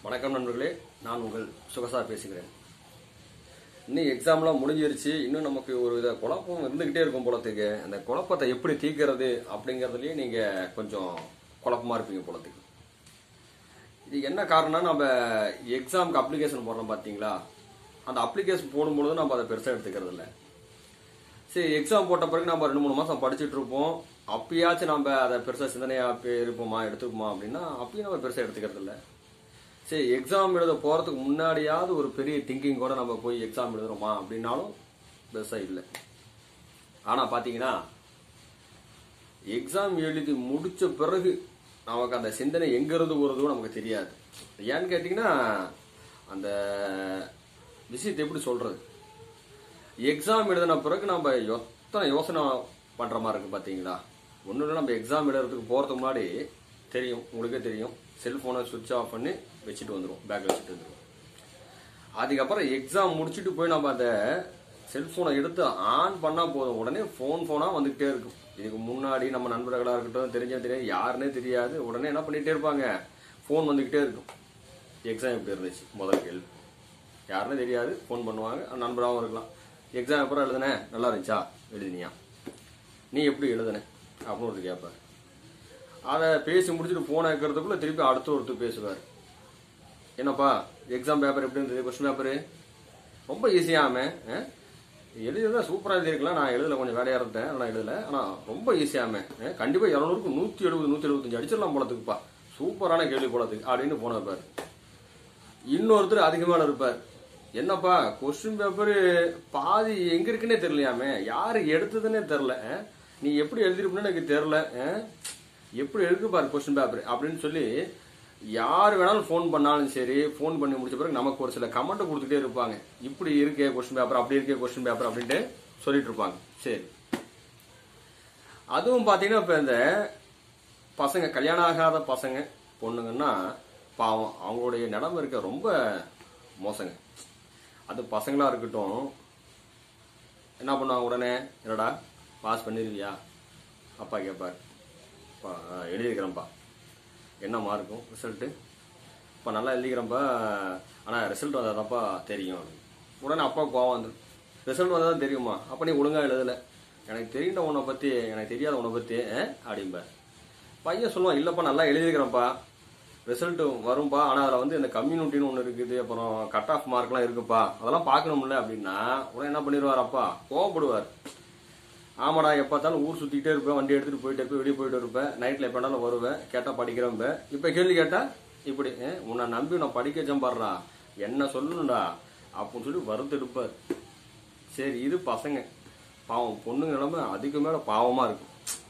வணக்கம் நண்பர்களே நான் உங்கள் சுகசா பேசுகிறேன் இன்னும் எக்ஸாம்லாம் முடிஞ்சிருச்சு இன்னும் நமக்கு ஒரு வித குழப்பம் இருந்துகிட்டே இருக்கும் போலத்துக்கு அந்த குழப்பத்தை எப்படி தீர்க்கிறது அப்படிங்கறதுலயே நீங்க கொஞ்சம் குழப்பமா இருப்பீங்க போலத்துக்கு இது என்ன காரணம்னா நம்ம எக்ஸாமுக்கு அப்ளிகேஷன் போடுறோம் பாத்தீங்களா அந்த அப்ளிகேஷன் போடும்பொழுது நம்ம அதை பெருசா எடுத்துக்கிறது இல்லை சரி எக்ஸாம் போட்ட பிறகு நம்ம ரெண்டு மூணு மாசம் படிச்சுட்டு இருப்போம் அப்பயாச்சும் நம்ம அதை பெருசா சிந்தனையா பே- இருப்போமா எடுத்துப்போமா அப்படின்னா அப்பயும் நம்ம பெருசா எடுத்துக்கிறது இல்லை சரி எக்ஸாம் எழுத போறதுக்கு முன்னாடியாவது ஒரு பெரிய திங்கிங் கூட நம்ம போய் எக்ஸாம் எழுதுறோமா அப்படின்னாலும் பெருசா இல்லை ஆனா பாத்தீங்கன்னா எக்ஸாம் எழுதி முடிச்ச பிறகு நமக்கு அந்த சிந்தனை எங்க இருந்து வருதோ நமக்கு தெரியாது ஏன்னு கேட்டீங்கன்னா அந்த விஷயத்தை எப்படி சொல்றது எக்ஸாம் எழுதின பிறகு நம்ம எத்தனை யோசனை பண்ற மாதிரி இருக்கு பாத்தீங்களா ஒன்றும் இல்லை நம்ம எக்ஸாம் எழுதுறதுக்கு போறதுக்கு முன்னாடி தெரியும் உங்களுக்கே தெரியும் செல்போனை சுவிட்ச் ஆஃப் பண்ணி வச்சுட்டு வந்துடும் பேக்ல வச்சுட்டு வந்துடும் அதுக்கப்புறம் எக்ஸாம் முடிச்சுட்டு போய் நம்ம அந்த செல்போனை எடுத்து ஆன் பண்ணா போதும் உடனே ஃபோன் ஃபோனா வந்துகிட்டே இருக்கும் இதுக்கு முன்னாடி நம்ம நண்பர்களா இருக்கட்டும் தெரிஞ்ச தெரியாது யாருன்னே தெரியாது உடனே என்ன பண்ணிட்டே இருப்பாங்க ஃபோன் வந்துகிட்டே இருக்கும் எக்ஸாம் எப்படி இருந்துச்சு முதல் கேள்வி யாருன்னே தெரியாது ஃபோன் பண்ணுவாங்க நண்பராகவும் இருக்கலாம் எக்ஸாம் அப்புறம் எழுதுனேன் நல்லா இருந்துச்சா எழுதினியா நீ எப்படி எழுதுன அப்படின்னு ஒருத்தர் கேட்பார் அதை பேசி முடிச்சுட்டு ஃபோன் வைக்கிறதுக்குள்ள திருப்பி அடுத்த ஒருத்தர் பேசுவார் என்னப்பா எக்ஸாம் பேப்பர் எப்படி இருந்தது கொஸ்டின் பேப்பரு ரொம்ப ஈஸியாம எழுதிருந்தா சூப்பரா எழுதிருக்கலாம் நான் எழுதல கொஞ்சம் வேலையா இருந்தேன் நான் எழுதல ஆனா ரொம்ப ஈஸியாம கண்டிப்பா இருநூறுக்கு நூத்தி எழுபது நூத்தி எழுபத்தஞ்சு அடிச்சிடலாம் போலத்துக்குப்பா சூப்பரான கேள்வி போலத்துக்கு அப்படின்னு போன வைப்பாரு இன்னொருத்தர் அதுக்கு மேல இருப்பார் என்னப்பா கொஸ்டின் பேப்பர் பாதி எங்க இருக்குன்னே தெரியலையாமே யாரு எடுத்ததுன்னே தெரியல அஹ்? நீ எப்படி எழுதிருப்பேன்னு எனக்கு தெரியல அஹ்? எப்படி எழுது பாரு கொஸ்டின் பேப்பர் அப்படின்னு சொல்லி யார் வேணாலும் ஃபோன் பண்ணாலும் சரி ஃபோன் பண்ணி முடிச்ச பிறகு நமக்கு ஒரு சில கமெண்ட் கொடுத்துட்டே இருப்பாங்க இப்படி இருக்கே கொஸ்டின் பேப்பர் அப்படி இருக்கே கொஸ்டின் பேப்பர் அப்படின்ட்டு சொல்லிட்டு இருப்பாங்க சரி அதுவும் பாத்தீங்கன்னா இப்ப இந்த பசங்க கல்யாணம் ஆகாத பசங்க பொண்ணுங்கன்னா பாவம் அவங்களுடைய நிலைமை இருக்க ரொம்ப மோசங்க அது பசங்களா இருக்கட்டும் என்ன பண்ணுவாங்க உடனே என்னடா பாஸ் பண்ணிருவியா அப்பா கேட்பார் "அப்பா, ஆ, எழுதியிருக்கிறேன்ப்பா என்ன மார்க்கும் ரிசல்ட்டு இப்போ நல்லா எழுதிக்கிறேன்ப்பா ஆனால் ரிசல்ட் வந்தாதான்ப்பா தெரியும் அப்படின்னு. உடனே அப்பா கோவம் வந்துடும் ரிசல்ட் வந்தால் தான் தெரியுமா அப்போ நீ ஒழுங்காக எழுதலை எனக்கு தெரிந்த உன்னை பற்றி எனக்கு தெரியாத உன்னை பற்றி அப்படிம்பார் பையன் சொல்லுவான் இல்லைப்பா நல்லா எழுதியிருக்கிறேன்ப்பா ரிசல்ட் வரும்பா ஆனால் அதில் வந்து இந்த கம்யூனிட்டின்னு ஒன்று இருக்குது அப்புறம் கட் ஆஃப் மார்க்லாம் இருக்குப்பா அதெல்லாம் பார்க்கணும்ல அப்படின்னா உடனே என்ன பண்ணிடுவார் அப்பா கோவப்படுவார் ஆமாடா எப்ப பார்த்தாலும் ஊர் சுத்திக்கிட்டே இருப்பேன் வண்டி எடுத்துட்டு போயிட்டு இருப்பேன் வெளியே போயிட்டு இருப்பேன் நைட்ல எப்ப வேணாலும் வருவேன் கேட்டா படிக்கிறேன் இப்ப கேள்வி கேட்டா இப்படி "ஏ, உன்னை நம்பி நான் படிக்க வச்சேன் பாடுறா என்ன சொல்லணும்டா அப்படின்னு சொல்லி வறுத்தெடுப்பார் சரி இது பசங்க பாவம் பொண்ணுங்க நிலைமை அதுக்கு மேல பாவமா இருக்கும்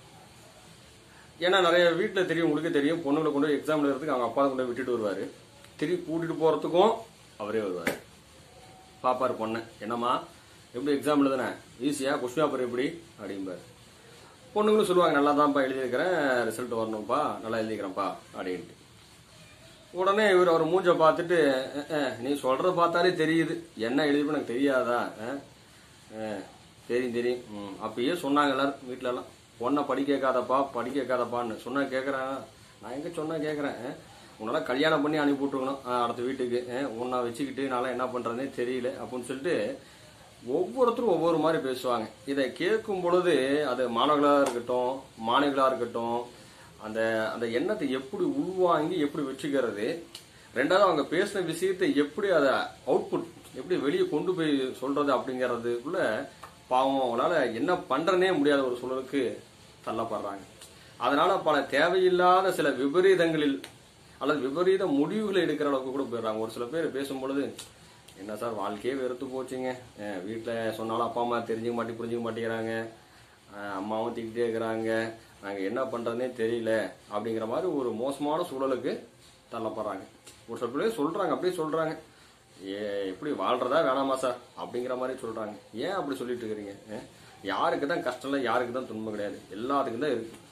ஏன்னா நிறைய வீட்டுல தெரியும் உங்களுக்கே தெரியும் பொண்ணுங்களை கொண்டு போய் எக்ஸாம் எழுதுறதுக்கு அவங்க அப்பா தான் கொண்டு போய் விட்டுட்டு வருவாரு திருப்பி கூட்டிட்டு போறதுக்கும் அவரே வருவாரு பாப்பாரு பொண்ணு என்னம்மா எப்படி எக்ஸாம் எழுதுன ஈஸியா கொஸ்டின் பேப்பர் எப்படி அப்படிம்பாரு பொண்ணுங்களும் சொல்லுவாங்க நல்லா தான்ப்பா எழுதியிருக்கிறேன் ரிசல்ட் வரணும்ப்பா நல்லா எழுதிக்கிறேன்ப்பா அப்படின்ட்டு உடனே இவர் அவர் மூஞ்ச பார்த்துட்டு "அஹ், அஹ், நீ சொல்றத பார்த்தாலே தெரியுது என்ன எழுதிருப்ப எனக்கு தெரியாதா அஹ், அஹ், தெரியும் தெரியும் ம், அப்பயே சொன்னாங்க எல்லாரும் வீட்ல எல்லாம் பொண்ணை படிக்க வைக்காதப்பா படிக்க வைக்காதப்பான்னு சொன்னா கேட்கறேன் நான் எங்க சொன்னா கேட்கறேன் அஹ், உன்னால கல்யாணம் பண்ணி அனுப்பி விட்டுருக்கணும் அஹ், அடுத்த வீட்டுக்கு அஹ், உன்னை வச்சுக்கிட்டு நான்லாம் என்ன பண்றதுனே தெரியல அப்படின்னு சொல்லிட்டு ஒவ்வொருத்தரும் ஒவ்வொரு மாதிரி பேசுவாங்க இதை கேட்கும் பொழுது அது மாணவர்களா இருக்கட்டும் மாணவிகளா இருக்கட்டும் அந்த அந்த எண்ணத்தை எப்படி உள்வாங்கி எப்படி வச்சுக்கிறது ரெண்டாவது அவங்க பேசின விஷயத்தை எப்படி அதை அவுட்புட் எப்படி வெளியே கொண்டு போய் சொல்றது அப்படிங்கறதுக்குள்ள பாவம் அவங்களால என்ன பண்றனே முடியாத ஒரு சூழலுக்கு தள்ளப்படுறாங்க அதனால பல தேவையில்லாத சில விபரீதங்களில் அல்லது விபரீத முடிவுகளை எடுக்கிற அளவுக்கு கூட போயிடுறாங்க ஒரு சில பேர் பேசும் பொழுது என்ன சார் வாழ்க்கையே வெறுத்து போச்சுங்க அஹ் வீட்ல சொன்னாலும் அப்பா அம்மா தெரிஞ்சுக்க மாட்டே புரிஞ்சுக்க மாட்டேங்கிறாங்க அஹ் அம்மாவும் திக்கிட்டே இருக்கிறாங்க நாங்க என்ன பண்றதுனே தெரியல அப்படிங்கிற மாதிரி ஒரு மோசமான சூழலுக்கு தள்ளப்படுறாங்க ஒரு சில பேர் சொல்றாங்க அப்படியே சொல்றாங்க ஏ எப்படி வாழ்றதா வேணாமா சார் அப்படிங்கிற மாதிரி சொல்றாங்க ஏன் அப்படி சொல்லிட்டு இருக்கிறீங்க அஹ் யாருக்கு தான் கஷ்டம் இல்லை யாருக்கு தான் துன்பம் கிடையாது எல்லாத்துக்கும் தான் இருக்கு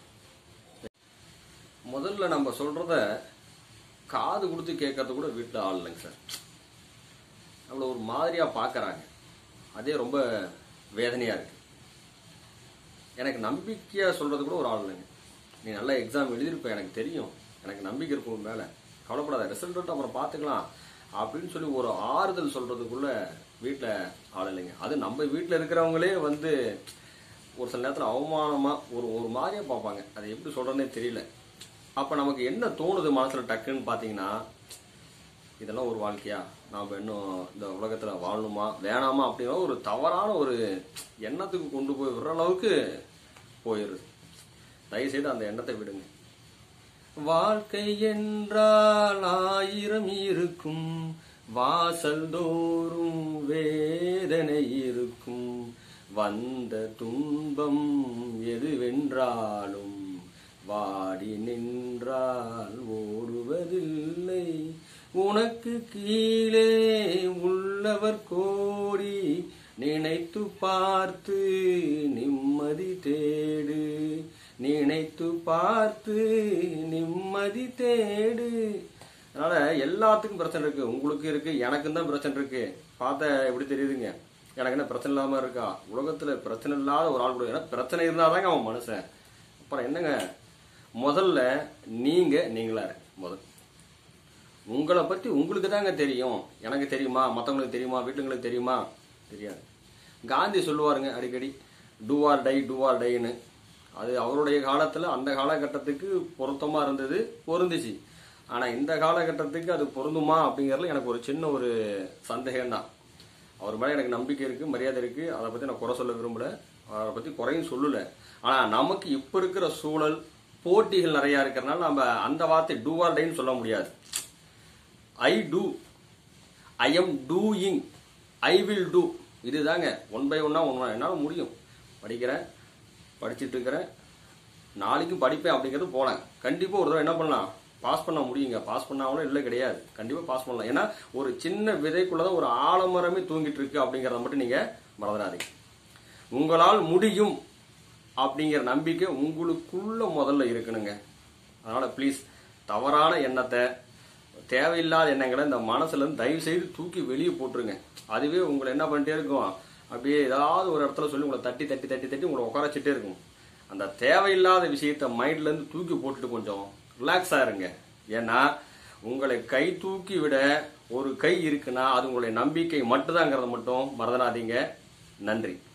முதல்ல நம்ம சொல்றத காது கொடுத்து கேட்கறது கூட வீட்டுல ஆள் இல்லைங்க சார் நம்மள ஒரு மாதிரியா பார்க்கறாங்க அதே ரொம்ப வேதனையா இருக்கு எனக்கு நம்பிக்கையா சொல்றது கூட ஒரு ஆள் இல்லைங்க நீ நல்லா எக்ஸாம் எழுதியிருப்ப எனக்கு தெரியும் எனக்கு நம்பிக்கை இருக்கும் உன் மேல கவலைப்படாத ரிசல்ட் அப்புறம் பார்த்துக்கலாம் அப்படின்னு சொல்லி ஒரு ஆறுதல் சொல்றதுக்குள்ள வீட்டில் ஆள் இல்லைங்க அது நம்ம வீட்டில் இருக்கிறவங்களே வந்து ஒரு சில நேரத்தில் அவமானமா ஒரு ஒரு மாதிரியா பார்ப்பாங்க அது எப்படி சொல்றேன்னே தெரியல அப்ப நமக்கு என்ன தோணுது மனசுல டக்குன்னு பாத்தீங்கன்னா இதெல்லாம் ஒரு வாழ்க்கையா நாம இன்னும் இந்த உலகத்துல வாழணுமா வேணாமா அப்படிங்கிற ஒரு தவறான ஒரு எண்ணத்துக்கு கொண்டு போய் விடுற அளவுக்கு போயிருது தயவு செய்து அந்த எண்ணத்தை விடுங்க வாழ்க்கை என்றால் ஆயிரம் இருக்கும் வாசல் தோறும் வேதனை இருக்கும் வந்த துன்பம் எதுவென்றாலும் வாடி நின்றால் ஓடுவதில்லை உனக்கு கீழே உள்ளவர் கோடி நினைத்து பார்த்து நிம்மதி தேடு நினைத்து பார்த்து நிம்மதி தேடு அதனால எல்லாத்துக்கும் பிரச்சனை இருக்கு உங்களுக்கு இருக்கு எனக்கும் தான் பிரச்சனை இருக்கு பார்த்த எப்படி தெரியுதுங்க எனக்கு என்ன பிரச்சனை இல்லாம இருக்கா உலகத்துல பிரச்சனை இல்லாத ஒரு ஆள் கூட ஏன்னா பிரச்சனை இருந்தாதாங்க அவன் மனுஷன் அப்புறம் என்னங்க முதல்ல நீங்க நீங்களா இருங்க முதல் உங்களை பத்தி உங்களுக்கு தாங்க தெரியும் எனக்கு தெரியுமா மத்தவங்களுக்கு தெரியுமா வீட்டுங்களுக்கு தெரியுமா தெரியாது காந்தி சொல்லுவாருங்க அடிக்கடி do or die do or டைன்னு அது அவருடைய காலத்துல அந்த காலகட்டத்துக்கு பொருத்தமா இருந்தது பொருந்துச்சு ஆனா இந்த காலகட்டத்துக்கு அது பொருந்துமா அப்படிங்கறதுல எனக்கு ஒரு சின்ன ஒரு சந்தேகம் தான் அவர் மேல எனக்கு நம்பிக்கை இருக்கு மரியாதை இருக்கு அதை பத்தி நான் குறை சொல்ல விரும்பல அதை பத்தி குறையும் சொல்லல ஆனா நமக்கு இப்ப இருக்கிற சூழல் போட்டிகள் நிறைய இருக்கிறதுனால நம்ம அந்த வார்த்தை டூ ஆர் டைன்னு சொல்ல முடியாது I do I am doing I will do இதுதாங்க ஒன் பை ஒன்னா ஒன் என்னால் முடியும் படிக்கிறேன் படிச்சிட்டு இருக்கிறேன் நாளைக்கும் படிப்பேன் அப்படிங்கிறது போனேன் கண்டிப்பாக ஒரு தடவை என்ன பண்ணலாம் பாஸ் பண்ண முடியுங்க பாஸ் பண்ணாலும் இல்லை கிடையாது கண்டிப்பாக பாஸ் பண்ணலாம் ஏன்னா ஒரு சின்ன விதைக்குள்ளதான் ஒரு ஆலமரமே தூங்கிட்டு இருக்கு அப்படிங்கிறத மட்டும் நீங்க மறந்துடாதீங்க உங்களால் முடியும் அப்படிங்கிற நம்பிக்கை உங்களுக்குள்ள முதல்ல இருக்கணுங்க அதனால ப்ளீஸ் தவறான எண்ணத்தை தேவையில்லாத எண்ணங்களை இந்த மனசுல இருந்து தயவு செய்து தூக்கி வெளியே போட்டுருங்க அதுவே உங்களை என்ன பண்ணிட்டே இருக்கும் அப்படியே ஏதாவது ஒரு இடத்துல சொல்லி உங்களை தட்டி தட்டி தட்டி தட்டி உங்களை உட்கார வச்சுட்டே இருக்கும் அந்த தேவையில்லாத விஷயத்த மைண்ட்ல இருந்து தூக்கி போட்டுட்டு கொஞ்சம் ரிலாக்ஸா இருங்க ஏன்னா உங்களை கை தூக்கி விட ஒரு கை இருக்குன்னா அது உங்களுடைய நம்பிக்கை மட்டும்தாங்கிறத மட்டும் மறந்துடாதீங்க நன்றி